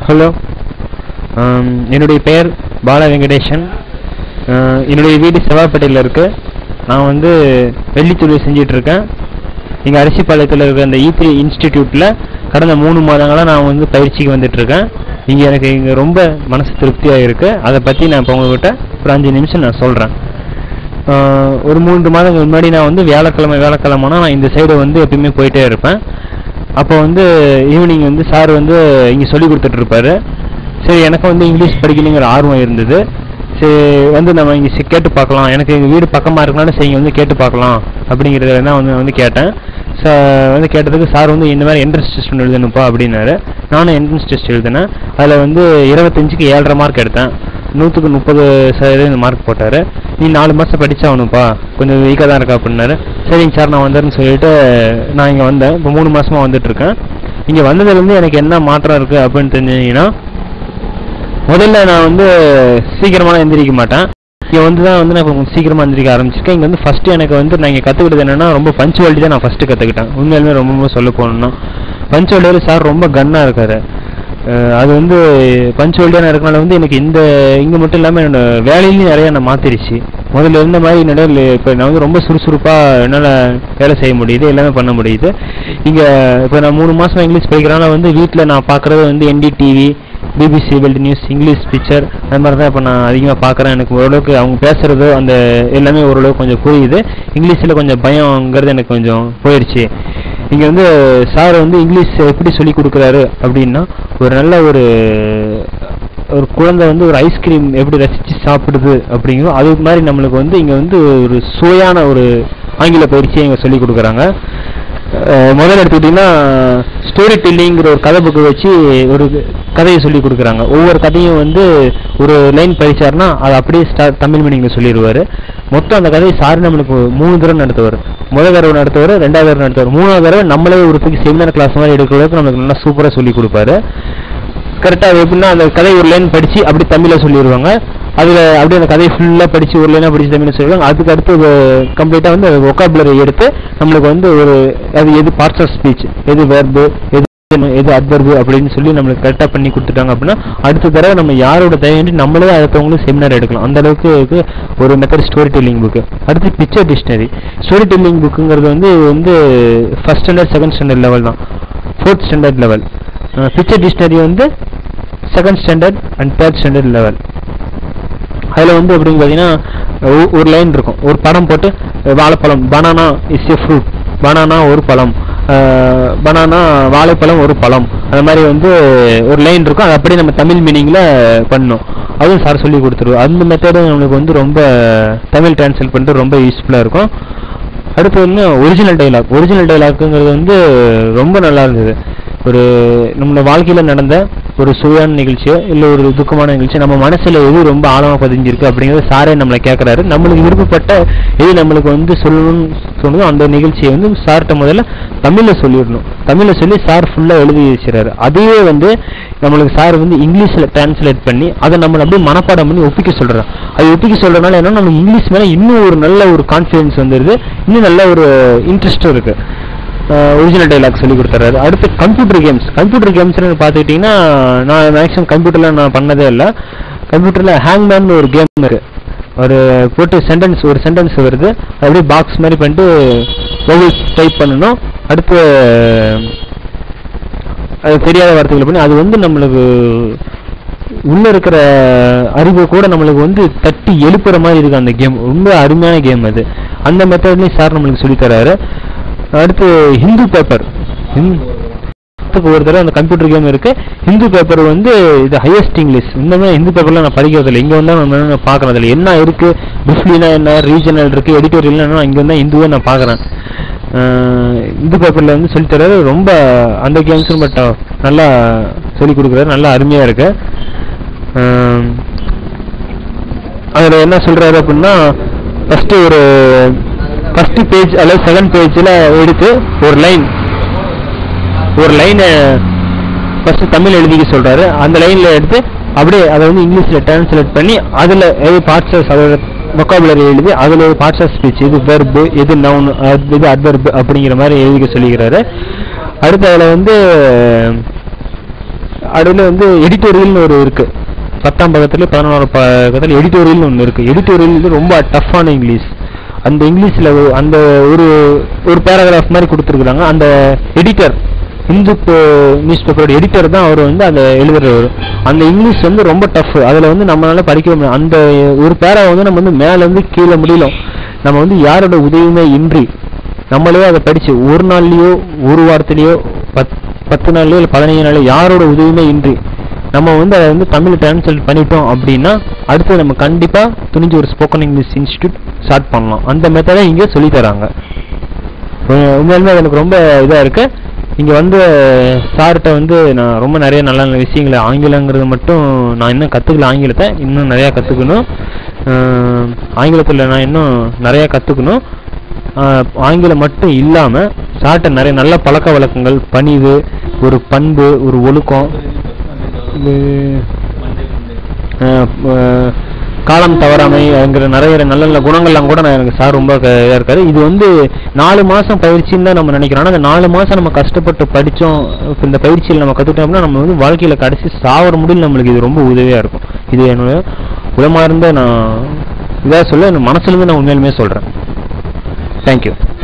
hello என்னுடைய பெயர் பால வெங்கடேஷன் அஹ், என்னுடைய வீடு செவ்வாப்பேட்டையில் இருக்கு நான் வந்து வெள்ளித்தொழில் செஞ்சிட்டு இருக்கேன் இங்கே அரிசிப்பாளையத்தில் இருக்கிற அந்த ஈத்ரி இன்ஸ்டிடியூட்டில் கடந்த மூணு மாதங்களாக நான் வந்து பயிற்சிக்கு வந்துட்டு இருக்கேன் இங்கே எனக்கு இங்கே ரொம்ப மனசு திருப்தியாக இருக்கு அதை பற்றி நான் இப்போ உங்ககிட்ட ஒரு அஞ்சு நிமிஷம் நான் சொல்கிறேன் ஒரு மூன்று மாதங்கள் முன்னாடி நான் வந்து வியாழக்கிழமை வியாழக்கிழமைனா நான் இந்த சைடு வந்து எப்பயுமே போயிட்டே இருப்பேன் அப்போ வந்து ஈவினிங் வந்து சார் வந்து இங்கே சொல்லி கொடுத்துட்டு இருப்பாரு சரி எனக்கு வந்து இங்கிலீஷ் படிக்கணுங்கிற ஆர்வம் இருந்தது சரி வந்து நம்ம இங்கே சி- கேட்டு பார்க்கலாம் எனக்கு எங்கள் வீடு பக்கமாக இருக்கனால சரி இங்கே வந்து கேட்டு பார்க்கலாம் அப்படிங்கிறத தான் வந்து வந்து கேட்டேன் ச வந்து கேட்டதுக்கு சார் வந்து இந்த மாதிரி என்ட்ரன்ஸ் டெஸ்ட் ஒன்று எழுதணும்ப்பா அப்படின்னாரு நானும் என்ட்ரன்ஸ் டெஸ்ட் எழுதினேன் அதில் வந்து இருபத்தஞ்சுக்கு ஏழரை மார்க் எடுத்தேன் நூற்றுக்கு முப்பது சதவீதம் மார்க் போட்டார் நீ நாலு மாதம் படிச்சாகணும்ப்பா கொஞ்சம் வீக்காக தான் இருக்கா அப்படின்னாரு சரிங்க சார் நான் வந்துடுறேன்னு சொல்லிட்டு நான் இங்கே வந்தேன் இப்போ மூணு மாசமா வந்துட்டு இருக்கேன் இங்கே வந்ததுலேருந்து எனக்கு என்ன மாற்றம் இருக்குது அப்படின்னு தெரிஞ்சுங்கன்னா முதல்ல நான் வந்து சீக்கிரமாக எந்திரிக்க மாட்டேன் இங்கே வந்து தான் வந்து நான் இப்போ கொஞ்சம் சீக்கிரமாக எந்திரிக்க ஆரம்பிச்சிருக்கேன் இங்கே வந்து ஃபஸ்ட்டு எனக்கு வந்து நான் இங்கே கற்றுக்கிட்டது என்னென்னா ரொம்ப பஞ்சுவாலிட்டி தான் நான் ஃபஸ்ட்டு கற்றுக்கிட்டேன் உண்மையிலுமே ரொம்ப ரொம்ப சொல்ல போகணுன்னா பஞ்சுவாலிட்டி சார் ரொம்ப கன்னாக இருக்காரு அஹ் அது வந்து பஞ்சுவாலிட்டியான இருக்கனால வந்து எனக்கு இந்த இங்கே மட்டும் இல்லாமல் என்னோட வேலையிலையும் நிறைய என்னை மாற்றிருச்சு முதல்ல இருந்த மாதிரி நடுவில் இப்போ நான் வந்து ரொம்ப சுறுசுறுப்பாக என்னால் வேலை செய்ய முடியுது எல்லாமே பண்ண முடியுது இங்கே இப்போ நான் மூணு மாதம் இங்கிலீஷ் படிக்கிறனால வந்து வீட்டில் நான் பார்க்குறது வந்து NDTV BBC world news English picture அந்த மாதிரி தான் இப்போ நான் அதிகமாக பார்க்குறேன் எனக்கு ஓரளவுக்கு அவங்க பேசுகிறது அந்த எல்லாமே ஓரளவுக்கு கொஞ்சம் புரியுது இங்கிலீஷில் கொஞ்சம் பயங்கிறது எனக்கு கொஞ்சம் போயிடுச்சு இங்கே வந்து சார் வந்து இங்கிலீஷ் எப்படி சொல்லி கொடுக்குறாரு அப்படின்னா ஒரு நல்ல ஒரு ஒரு குழந்தை வந்து ஒரு ஐஸ்கிரீம் எப்படி ரசித்து சாப்பிடுது அப்படிங்கிறோ அது மாதிரி நம்மளுக்கு வந்து இங்கே வந்து ஒரு சுவையான ஒரு ஆங்கில பயிற்சியை இங்கே சொல்லி கொடுக்குறாங்க அஹ் முதல்ல எடுத்துக்கிட்டிங்கன்னா ஸ்டோரி டெல்லிங்கிற ஒரு கதை புக்கு வச்சு ஒரு கதையை சொல்லி கொடுக்குறாங்க ஒவ்வொரு கதையும் வந்து ஒரு லைன் படிச்சாருன்னா அது அப்படியே ஸ்டா தமிழ் மீனிங்கில் சொல்லிடுவார் மொத்தம் அந்த கதையை சார் நம்மளுக்கு மூணு தடவை நடத்துவார் முதல் தடவை நடத்துவார் ரெண்டாவது தடவை நடத்துவார் மூணாவது தடவை நம்மளே ஒரு செமினார் கிளாஸ் மாதிரி எடுக்கிற அளவுக்கு நம்மளுக்கு நல்லா சூப்பராக சொல்லி கொடுப்பாரு கரெக்டாக எப்படின்னா அந்த கதை ஒரு லைன் படித்து அப்படி தமிழில் சொல்லிடுவாங்க அதில் அப்படியே அந்த கதையை ஃபுல்லாக படித்து ஒரு லைனாக படித்து தமிழில் சொல்லிடுவாங்க அதுக்கு அடுத்து கம்ப்ளீட்டாக வந்து ஒக்காபுலரி எடுத்து நம்மளுக்கு வந்து ஒரு அது எது பார்ட்ஸ் ஆஃப் ஸ்பீச் எது வேர்பு எது எது அட்வர்பு அப்படின்னு சொல்லி நம்மளுக்கு கரெக்டாக பண்ணி கொடுத்துட்டாங்க அப்படின்னா அடுத்த தடவை நம்ம யாரோட தேவையின்றி நம்மளே அடுத்தவங்களும் செமினார் எடுக்கலாம் அந்த அளவுக்கு இருக்கு ஒரு மெத்தட் ஸ்டோரி டெல்லிங் புக்கு அடுத்து பிக்சர் டிக்ஷனரி ஸ்டோரி டெல்லிங் புக்குங்கிறது வந்து இது வந்து first standard second standard level தான் fourth standard level picture dictionary வந்து second standard and third standard level அதில் வந்து எப்படின்னு பார்த்தீங்கன்னா ஒ- ஒரு லைன் இருக்கும் ஒரு படம் போட்டு அஹ், வாழைப்பழம் banana is a fruit banana ஒரு பழம் பனானா வாழைப்பழம் ஒரு பழம் அந்த மாதிரி வந்து ஒரு லைன் இருக்கும் அது அப்படியே நம்ம தமிழ் மீனிங்கில் பண்ணணும் அதுவும் சார் சொல்லி கொடுத்துருவோம் அந்த மெத்தடு நம்மளுக்கு வந்து ரொம்ப தமிழ் டிரான்ஸ்லேட் பண்ணிட்டு ரொம்ப யூஸ்ஃபுல்லாக இருக்கும் அடுத்து வந்து ஒரிஜினல் டைலாக் ஒரிஜினல் டைலாக்குங்கிறது வந்து ரொம்ப நல்லா இருந்தது ஒரு நம்மளோட வாழ்க்கையில் நடந்த ஒரு சுவையான நிகழ்ச்சியோ இல்லை ஒரு துக்கமான நிகழ்ச்சி நம்ம மனசில் எது ரொம்ப ஆழமாக பதிஞ்சிருக்கு அப்படிங்கிறத சாரே நம்மளை கேட்குறாரு நம்மளுக்கு விருப்பப்பட்ட எது நம்மளுக்கு வந்து சொல்லணும்னு தோணுதோ அந்த நிகழ்ச்சியை வந்து சார்கிட்ட முதல்ல தமிழில் சொல்லிடணும் தமிழில் சொல்லி சார் ஃபுல்லாக எழுதி வச்சுறாரு அதையே வந்து நம்மளுக்கு சார் வந்து இங்கிலீஷில் டிரான்ஸ்லேட் பண்ணி அதை நம்ம அப்படியே மனப்பாடம் பண்ணி ஒப்பிக்க சொல்கிறோம் அது ஒப்பிக்க சொல்கிறனால என்னன்னா நம்ம இங்கிலீஷ் மேலே இன்னும் ஒரு நல்ல ஒரு கான்ஃபிடன்ஸ் வந்துடுது இன்னும் நல்ல ஒரு இன்ட்ரெஸ்ட்டும் இருக்குது ஒரிஜினல் டைலாக் சொல்லி கொடுத்துறாரு அடுத்து கம்ப்யூட்டர் கேம்ஸ் கம்ப்யூட்டர் கேம்ஸ்னு பார்த்துக்கிட்டிங்கன்னா நான் மேக்ஸிமம் கம்ப்யூட்டரில் நான் பண்ணதே இல்லை கம்ப்யூட்டரில் ஹேங்மேன் ஒரு கேம் இருக்கு ஒரு போட்டு சென்டென்ஸ் ஒரு சென்டென்ஸ் வருது அது அப்படியே பாக்ஸ் மாதிரி பண்ணிட்டு வொவல்ஸ் டைப் பண்ணணும் அடுத்து அது தெரியாத வார்த்தைகளை பண்ணி அது வந்து நம்மளுக்கு உள்ள இருக்கிற அறிவை கூட நம்மளுக்கு வந்து தட்டி எழுப்புற மாதிரி இருக்கு அந்த கேம் ரொம்ப அருமையான கேம் அது அந்த மெத்தட்லயும் சார் நம்மளுக்கு சொல்லித் தராரு அடுத்து ஹிந்து பேப்பர் ஒரு தடவை அந்த கம்ப்யூட்டர் கேம் இருக்கு ஹிந்து பேப்பர் வந்து இது ஹையஸ்ட் இங்கிலீஷ் இன்னுமே ஹிந்து பேப்பர்லாம் நான் படிக்கிறது இல்லை இங்க வந்தா நான் நான் பார்க்கறேன் அதில் என்ன இருக்கு பிஃப்லினா என்ன ரீஜனல் இருக்கு எடிட்டோரியல் என்ன இங்க வந்தா இந்துவே நான் பார்க்கறேன் அஹ் இந்து பேப்பர்ல வந்து சொல்லித் தராரு ரொம்ப அந்த கேம்ஸும் பட் நல்லா சொல்லி கொடுக்குறாரு நல்லா அருமையா இருக்கு அஹ் அதுல என்ன சொல்றாரு அப்படின்னா ஃபர்ஸ்ட் ஒரு ஃபர்ஸ்ட் பேஜ் அல்லது செகண்ட் பேஜ்ல எடுத்து ஒரு லைன் ஒரு லைனை ஃபர்ஸ்ட் தமிழ் எழுதிக்க சொல்றாரு அந்த லைன்ல எடுத்து அப்படியே அதை வந்து இங்கிலீஷ்ல டிரான்ஸ்லேட் பண்ணி அதுல எது பார்ட்ஸ் அதோட vocabulary எழுதி அதுல ஒரு பார்ட்ஸ் ஆஃப் ஸ்பீச் இது வெர்பு எது நவுன் இது அட்வர்பு அப்படிங்கிற மாதிரி எழுதிக்க சொல்லிக்கிறாரு அடுத்து அதில் வந்து அடுல வந்து எடிட்டோரியல்னு ஒரு இருக்கு பத்தாம் பக்கத்துல பதினோரு பக்கத்துல எடிட்டோரியல்னு ஒன்று இருக்கு எடிட்டோரியல் ரொம்ப டஃப்பான இங்கிலீஷ் அந்த இங்கிலீஷ்ல ஒ- அந்த ஒரு ஒரு பேராகிராஃப் மாதிரி கொடுத்துருக்குறாங்க அந்த எடிட்டர் இந்து நியூஸ் பேப்பரோட எடிட்டர் தான் அவர் வந்து அந்த எழுதுறவர் அந்த இங்கிலீஷ் வந்து ரொம்ப டஃப் அதில் வந்து நம்மளால படிக்க முடியும் அந்த ஒரு பேராவை வந்து நம்ம வந்து மேலேருந்து கீழே முடியல நம்ம வந்து யாரோட உதவியுமே இன்றி நம்மளே அதை படிச்சு ஒரு நாள்லயோ ஒரு வாரத்திலயோ பத் பத்து நாள்லயோ இல்லை பதினஞ்சு நாள்லயோ யாரோட உதவியுமே இன்றி நம்ம வந்து அதை வந்து தமிழ் டிரான்ஸ்லேட் பண்ணிட்டோம் அப்படின்னா அடுத்து நம்ம கண்டிப்பா துணிஞ்சு ஒரு ஸ்போக்கன் இங்கிலீஷ் இன்ஸ்டியூட் ஸ்டார்ட் பண்ணலாம் அந்த மெத்தடை இங்கே சொல்லி தராங்க உ- உண்மையாலுமே அது எனக்கு ரொம்ப இதா இருக்கு இங்க வந்து சார்கிட்ட வந்து நான் ரொம்ப நிறைய நல்ல நல்ல விஷயங்களை ஆங்கிலங்கிறது மட்டும் நான் இன்னும் கத்துக்கல ஆங்கிலத்தை இன்னும் நிறைய கத்துக்கணும் அஹ் ஆங்கிலத்துல நான் இன்னும் நிறைய கத்துக்கணும் அஹ் ஆங்கிலம் மட்டும் இல்லாம சார்ட்ட நிறைய நல்ல பழக்க வழக்கங்கள் பணிவு ஒரு பண்பு ஒரு ஒழுக்கம் இது அஹ் அஹ் காலம் தவறாமைங்கிற நிறைய நல்ல நல்ல குணங்கள்லாம் கூட நான் எனக்கு சார் ரொம்ப க- இதா இருக்காரு இது வந்து நாலு மாசம் பயிற்சின்னு தான் நம்ம நினைக்கிறோம் ஆனா அந்த நாலு மாசம் நம்ம கஷ்டப்பட்டு படிச்சோம் இப்ப இந்த பயிற்சியில் நம்ம கத்துக்கிட்டோம்னா நம்ம வந்து வாழ்க்கையில கடைசி சாவர முடியல நம்மளுக்கு இது ரொம்ப உதவியா இருக்கும் இது என்னோட உளமார்ந்த நான் இதா சொல்ல என் மனசுல இருந்து நான் உண்மையிலுமே சொல்றேன் தேங்க்யூ